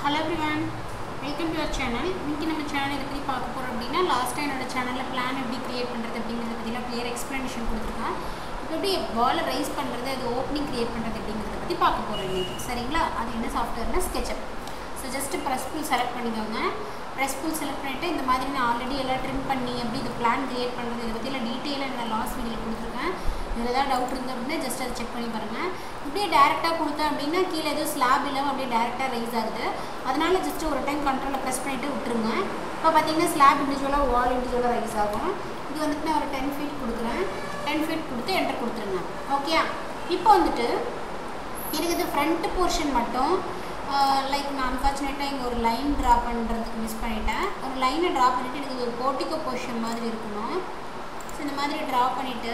hello everyone welcome to your channel இன்றைக்கி நம்ம channel இதை பற்றி பார்க்க போகிறோம் அப்படின்னா லாஸ்ட்டாக என்னோட சேனலில் பிளான் எப்படி க்ரியேட் பண்ணுறது அப்படிங்கிறத பற்றிலாம் கிளியர் எக்ஸ்ப்ளனேஷன் கொடுத்துருக்கேன் இப்போ எப்படி பாலை ரைஸ் பண்ணுறது அது ஓப்பனிங் க்ரியேட் பண்ணுறது அப்படிங்கிறத பற்றி பார்க்க போகிறோம் இன்றைக்கி சரிங்களா அது என்ன சாஃப்ட்வேர்னா SketchUp so just press pull select பண்ணிக்கோங்க ப்ரெஸ் புல் செலக்ட் பண்ணிவிட்டு இந்த மாதிரி நான் ஆல்ரெடி எல்லாம் ட்ரிம் பண்ணி எப்படி இது பிளான் க்ரியேட் பண்ணுறது இதை பற்றிலாம் டீட்டெயிலாக நான் லாஸ்ட் வீடியோவில் கொடுத்துருக்கேன் இதில் ஏதாவது டவுட் இருந்து அப்படின்னா ஜஸ்ட் அதை செக் பண்ணி பாருங்கள் இப்படியே டேரெக்டாக கொடுத்தேன் அப்படின்னா கீழே எதுவும் ஸ்லாப் இல்லாமல் அப்படியே டேரெக்டாக ரைஸ் ஆகுது அதனால ஜஸ்ட் ஒரு டைம் கண்ட்ரோலில் ப்ரெஸ் பண்ணிவிட்டு விட்டுருங்க இப்போ பார்த்தீங்கன்னா ஸ்லாப் இண்டிவிஜுவலாக வால் இண்டிவிஜுவலாக ரைஸ் ஆகும் இது வந்துட்டு நான் ஒரு டென் ஃபீட் கொடுக்குறேன் டென் ஃபீட் கொடுத்து என்டர் கொடுத்துருங்க ஓகே இப்போ வந்துட்டு எனக்கு இது ஃப்ரண்ட் போர்ஷன் மட்டும் லைக் நான் அன்ஃபார்ச்சுனேட்டாக இங்கே ஒரு லைன் ட்ரா பண்ணுறதுக்கு மிஸ் பண்ணிட்டேன் ஒரு லைனை ட்ரா பண்ணிவிட்டு எனக்கு இது ஒரு போர்ட்டிக்கோ போர்ஷன் மாதிரி இருக்கணும் ஸோ இந்த மாதிரி ட்ரா பண்ணிவிட்டு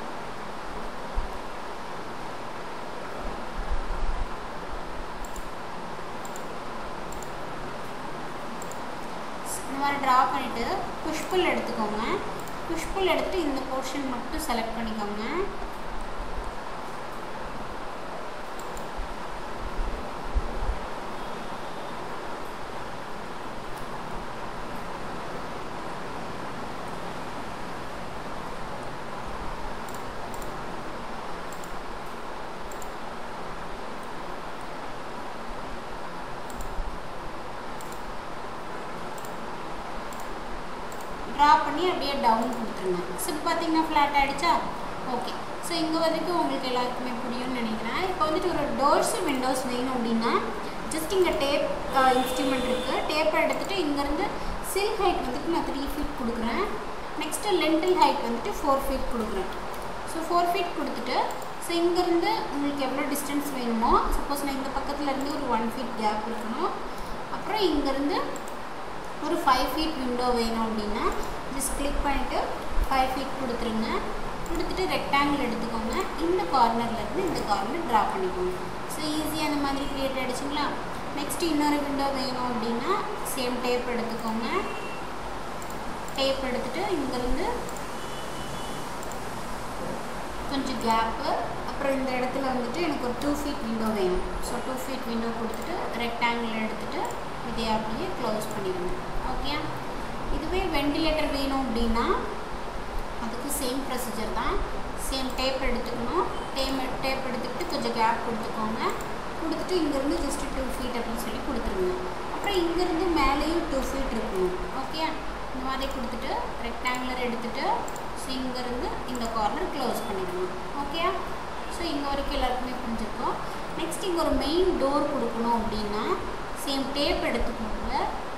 இந்த மாதிரி ட்ரா பண்ணிவிட்டு புஷ்புல் எடுத்துக்கோங்க புஷ்புல் எடுத்துகிட்டு இந்த போர்ஷன் மட்டும் செலக்ட் பண்ணிக்கோங்க ட்ரா பண்ணி அப்படியே டவுன் கொடுத்துருங்க ஸோ இப்போ பார்த்தீங்கன்னா ஃப்ளாட் ஆகிடுச்சா ஓகே ஸோ இங்கே வரைக்கும் உங்களுக்கு எல்லாருக்குமே புரியும்னு நினைக்கிறேன் இப்போ வந்துட்டு ஒரு டோர்ஸு விண்டோஸ் வேணும் அப்படின்னா ஜஸ்ட் இங்கே டேப் இன்ஸ்ட்ருமெண்ட் இருக்குது டேப்பை எடுத்துகிட்டு இங்கேருந்து சில் ஹைட் வந்துட்டு நான் த்ரீ ஃபீட் கொடுக்குறேன் நெக்ஸ்ட்டு லென்டில் ஹைட் வந்துட்டு ஃபோர் ஃபீட் கொடுக்குறேன் ஸோ ஃபோர் ஃபீட் கொடுத்துட்டு ஸோ இங்கேருந்து உங்களுக்கு எவ்வளோ டிஸ்டன்ஸ் வேணுமோ சப்போஸ் நான் இந்த பக்கத்தில் இருந்து ஒரு ஒன் ஃபீட் கேப் இருக்கணும் அப்புறம் இங்கேருந்து ஒரு ஃபைவ் ஃபீட் விண்டோ வேணும் அப்படின்னா ஜஸ்ட் கிளிக் பண்ணிவிட்டு ஃபைவ் ஃபீட் கொடுத்துருங்க கொடுத்துட்டு ரெக்டாங்கிள் எடுத்துக்கோங்க இந்த கார்னர்லேருந்து இந்த கார்னர் ட்ரா பண்ணிக்கோங்க ஸோ ஈஸியாக அந்த மாதிரி க்ரியேட் ஆகிடுச்சிங்களா நெக்ஸ்ட்டு இன்னொரு விண்டோ வேணும் அப்படின்னா சேம் டேப் எடுத்துக்கோங்க டேப் எடுத்துகிட்டு இங்கேருந்து கொஞ்சம் கேப்பு அப்புறம் இந்த இடத்துல வந்துட்டு எனக்கு ஒரு டூ ஃபீட் விண்டோ வேணும் ஸோ டூ ஃபீட் விண்டோ கொடுத்துட்டு ரெக்டாங்கிள் எடுத்துகிட்டு இதை அப்படியே க்ளோஸ் பண்ணிடுங்க ஓகே இதுவே வெண்டிலேட்டர் வேணும் அப்படின்னா அதுக்கு சேம் ப்ரொசீஜர் தான் சேம் டேப் எடுத்துக்கணும் டேம் டேப் எடுத்துக்கிட்டு கொஞ்சம் கேப் கொடுத்துக்கோங்க கொடுத்துட்டு இங்கேருந்து ஜஸ்ட்டு டூ ஃபீட் அப்படின்னு சொல்லி கொடுத்துருங்க அப்புறம் இங்கேருந்து மேலேயும் டூ ஃபீட் இருக்கணும் ஓகே இந்த மாதிரி கொடுத்துட்டு ரெக்டாங்குலர் எடுத்துகிட்டு ஸோ இங்கேருந்து இந்த கார்னர் க்ளோஸ் பண்ணிடணும் ஓகே ஸோ இங்கே வரைக்கும் எல்லாருக்குமே புரிஞ்சிருக்கோம் நெக்ஸ்ட் இங்கே ஒரு மெயின் டோர் கொடுக்கணும் அப்படின்னா சேம் டேப் எடுத்துக்கோங்க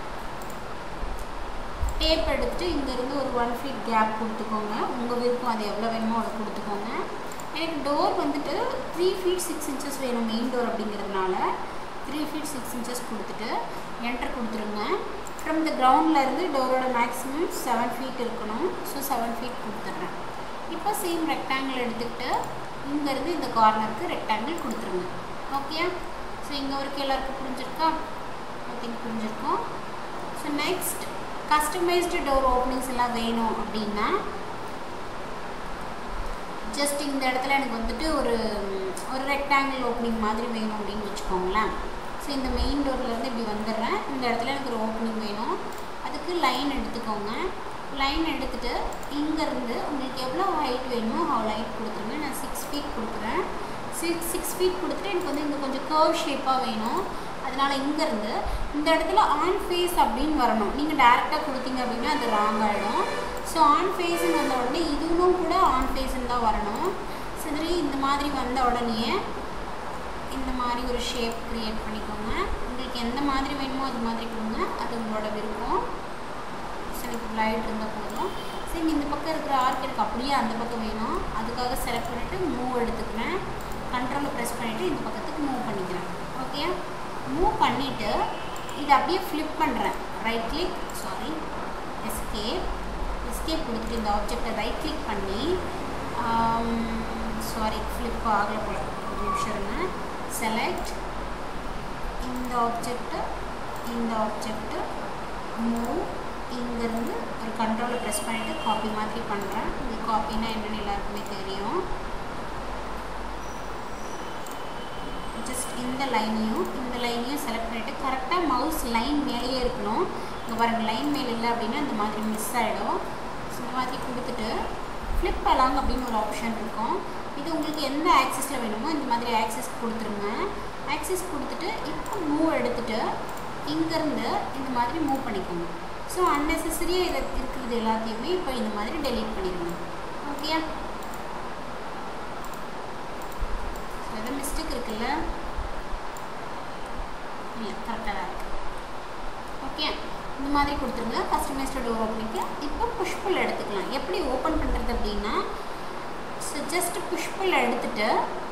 டேப் எடுத்துட்டு இங்கேருந்து ஒரு ஒன் ஃபீட் கேப் கொடுத்துக்கோங்க உங்கள் விருப்பம் அது எவ்வளோ வேணுமோ அதை கொடுத்துக்கோங்க எனக்கு டோர் வந்துட்டு த்ரீ ஃபீட் சிக்ஸ் இன்ச்சஸ் வேணும் மெயின் டோர் அப்படிங்கிறதுனால த்ரீ ஃபீட் சிக்ஸ் இன்ச்சஸ் கொடுத்துட்டு என்டர் கொடுத்துருங்க ஃப்ரம் த கிரவுண்ட்லேருந்து டோரோட மேக்ஸிமம் செவன் ஃபீட் இருக்கணும் ஸோ செவன் ஃபீட் கொடுத்துட்றேன் இப்போ சேம் ரெக்டாங்கிள் எடுத்துக்கிட்டு இங்கேருந்து இந்த கார்னருக்கு ரெக்டாங்கிள் கொடுத்துருங்க ஓகே ஸோ இங்கே வரைக்கும் எல்லாருக்கும் புரிஞ்சிருக்கா ஐ திங்க் புரிஞ்சிருக்கோம் so next customised door openings எல்லாம் வேணும் அப்படின்னா ஜஸ்ட் இந்த இடத்துல எனக்கு வந்துட்டு ஒரு ஒரு ரெக்டாங்கிள் ஓப்பனிங் மாதிரி வேணும் அப்படின்னு வச்சுக்கோங்களேன் ஸோ இந்த மெயின் டோர்லேருந்து இப்படி வந்துடுறேன் இந்த இடத்துல எனக்கு ஒரு ஓப்பனிங் வேணும் அதுக்கு லைன் எடுத்துக்கோங்க லைன் எடுத்துகிட்டு இங்கேருந்து உங்களுக்கு எவ்வளோ ஹைட் வேணுமோ அவ்வளோ ஹைட் கொடுத்துருங்க நான் சிக்ஸ் ஃபீட் கொடுக்குறேன் சிக்ஸ் சிக்ஸ் ஃபீட் கொடுத்துட்டு எனக்கு வந்து இங்கே கொஞ்சம் கர்வ் ஷேப்பாக வேணும் அதனால் இங்கேருந்து இந்த இடத்துல ஆன் ஃபேஸ் அப்படின்னு வரணும் நீங்கள் டேரெக்டாக கொடுத்தீங்க அப்படின்னா அது ராங் ஆகிடும் ஸோ ஆன் ஃபேஸ்ன்னு வந்த உடனே இதுவும் கூட ஆன் ஃபேஸ்ன்னு தான் வரணும் சரி இந்த மாதிரி வந்த உடனே இந்த மாதிரி ஒரு ஷேப் க்ரியேட் பண்ணிக்கோங்க உங்களுக்கு எந்த மாதிரி வேணுமோ அது மாதிரி கொடுங்க அது உங்களோட விருப்பம் சரி இப்போ லைட் இருந்தால் போதும் சரி இந்த பக்கம் இருக்கிற ஆர்க் எனக்கு அப்படியே அந்த பக்கம் வேணும் அதுக்காக செலக்ட் பண்ணிவிட்டு மூவ் எடுத்துக்கிறேன் கண்ட்ரோலில் ப்ரெஸ் பண்ணிவிட்டு இந்த பக்கத்துக்கு மூவ் பண்ணிக்கிறேன் ஓகே மூவ் பண்ணிவிட்டு இதை அப்படியே ஃப்ளிப் பண்ணுறேன் right click sorry escape escape கொடுத்துட்டு இந்த ஆப்ஜெக்டை ரைட் கிளிக் பண்ணி சாரி ஃப்ளிப் ஆகலை போல ஒரு நிமிஷம் இருங்க செலக்ட் இந்த ஆப்ஜெக்ட்டு இந்த ஆப்ஜெக்ட்டு மூவ் இங்கேருந்து ஒரு கண்ட்ரோலை ப்ரெஸ் பண்ணிவிட்டு காப்பி மாதிரி பண்ணுறேன் இந்த காப்பினா என்னென்னு எல்லாருக்குமே தெரியும் ஜஸ்ட் இந்த லைனையும் இந்த லைனையும் செலக்ட் பண்ணிவிட்டு கரெக்டாக மவுஸ் லைன் மேலேயே இருக்கணும் இங்கே பாருங்கள் லைன் மேலே இல்லை அப்படின்னா இந்த மாதிரி மிஸ் ஆகிடும் ஸோ இந்த மாதிரி கொடுத்துட்டு ஃப்ளிப் அலாங் அப்படின்னு ஒரு ஆப்ஷன் இருக்கும் இது உங்களுக்கு எந்த ஆக்சிஸில் வேணுமோ இந்த மாதிரி ஆக்சிஸ் கொடுத்துருங்க ஆக்சிஸ் கொடுத்துட்டு இப்போ மூவ் எடுத்துட்டு இங்கேருந்து இந்த மாதிரி மூவ் பண்ணிக்கோங்க ஸோ அன்னெசரியாக இதில் இருக்கிறது எல்லாத்தையுமே இப்போ இந்த மாதிரி டெலீட் பண்ணிடுங்க ஓகே எதாவது மிஸ்டேக் இருக்குல்ல இல்லை கரெக்டாக தான் இருக்குது ஓகே இந்த மாதிரி கொடுத்துருங்க கஸ்டமைஸ்டு டோர் ஓப்பனிங்க்கு இப்போ புஷ்புல் எடுத்துக்கலாம் எப்படி ஓப்பன் பண்ணுறது அப்படின்னா ஸோ ஜஸ்ட் புஷ்புல் எடுத்துட்டு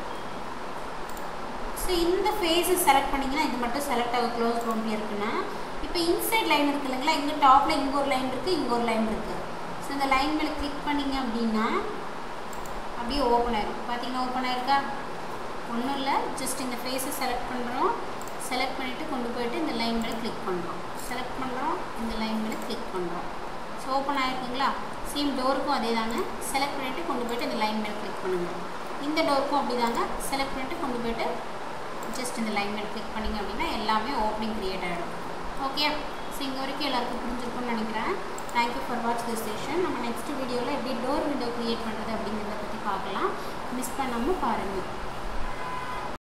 ஸோ இந்த ஃபேஸை செலக்ட் பண்ணிங்கன்னா இது மட்டும் செலக்ட் ஆக க்ளோஸ் பவுண்ட்லி இருக்குன்னா இப்போ இன்சைட் லைன் இருக்குது இல்லைங்களா இங்கே டாப்பில் இங்கே ஒரு லைன் இருக்குது இங்கே ஒரு லைன் இருக்குது ஸோ இந்த லைன் மேலே கிளிக் பண்ணிங்க அப்படின்னா அப்படியே ஓப்பன் ஆயிரும் பார்த்தீங்கன்னா ஓப்பன் ஆயிருக்கா ஒன்றும் இல்லை ஜஸ்ட் இந்த ஃபேஸை செலக்ட் பண்ணுறோம் செலக்ட் பண்ணிவிட்டு கொண்டு போயிட்டு இந்த லைன் மேலே கிளிக் பண்ணுறோம் செலக்ட் பண்ணுறோம் இந்த லைன் மேலே கிளிக் பண்ணுறோம் ஸோ ஓப்பன் ஆயிருக்குங்களா சேம் டோருக்கும் அதே தாங்க செலக்ட் பண்ணிவிட்டு கொண்டு போயிட்டு இந்த லைன் மேலே கிளிக் பண்ணுங்கள் இந்த டோருக்கும் அப்படி தாங்க செலக்ட் பண்ணிவிட்டு கொண்டு போயிட்டு ஜஸ்ட் இந்த லைன் மேலே கிளிக் பண்ணிங்க அப்படின்னா எல்லாமே ஓப்பனிங் க்ரியேட் ஆகிடும் ஓகே ஸோ இங்கே வரைக்கும் எல்லாருக்கும் புரிஞ்சிருக்கும்னு நினைக்கிறேன் thank you for watch the session நம்ம நெக்ஸ்ட் வீடியோவில் எப்படி டோர் விண்டோ க்ரியேட் பண்ணுறது அப்படிங்கிறத பற்றி பார்க்கலாம் மிஸ் பண்ணாமல் பாருங்கள்